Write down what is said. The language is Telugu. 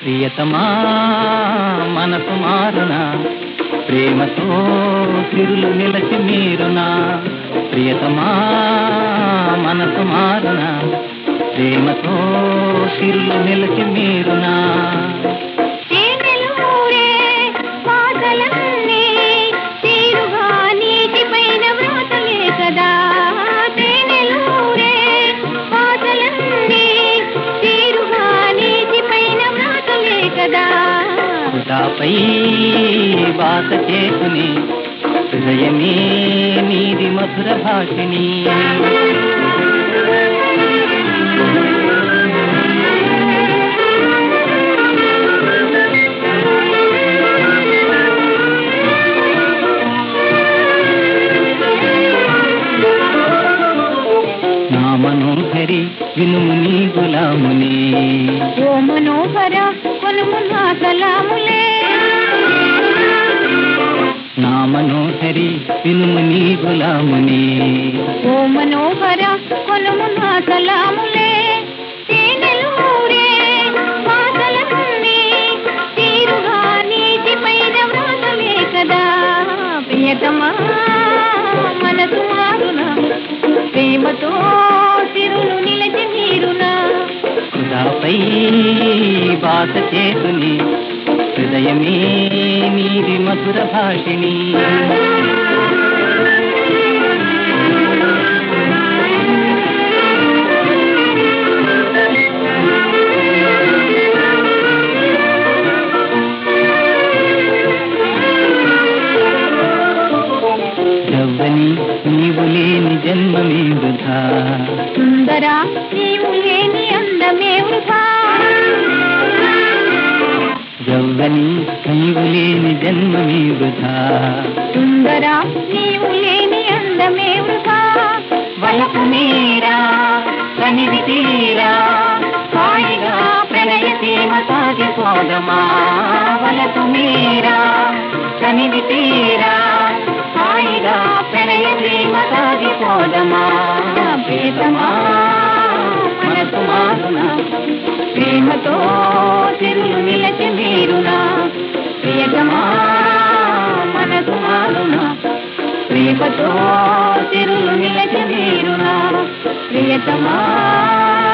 ప్రియతమా మనసు మారునా ప్రేమతో తిరులు నిలచి మీరునా ప్రియతమా మనసు మారునా ప్రేమతో తిరులు నిలచి మీరునా తేనెలూరే పాటలన్నీ తీరుగా నీటిపైన వ్రాతలే కదా తేనెలూరే పాటలన్నీ తీరుగా నీటిపైన వ్రాతలే కదా హృదాపై బాస చేసుని హృదయమే నీది మధుర భాషిణి నా మనోహరి వినుము నీ గులాముని ఓ మనోహర కొనుము నా సలాములే నా మనోహరి వినుము నీ గులాముని ఓ మనోహర కొనుము నా సలాములే తేనెలూరే పాటలన్నీ తీరుగా నీటిపైన వ్రాతలే కదా ప్రియతమా మనసు మారునా ప్రేమతో తిరులు నిలచి మీరునా హృదాపై బాస చేసుని హృదయమే నీది మధుర భాషిణి జవ్వని నీవు లేని జన్మమే వృధా సుందరా నీవు లేని అందమే వృధా జవ్వని నీవు లేని జన్మమే వృధా సుందరా నీవు లేని అందమే వృధా వలపు మీరా కనివి తీరా హాయిగా ప్రణయ సీమ సాగిపోదమా వలపు మీరా కనివి తీరా హాయిగా ప్రణయ సీమ సాగిపోదమా ప్రేతమా మనసు మారునా ప్రేమతో తిరులు నిలచి మీరునా ప్రియతమా మనసు మారునా ప్రేమతో తిరులు నిలచి మీరునా ప్రియతమా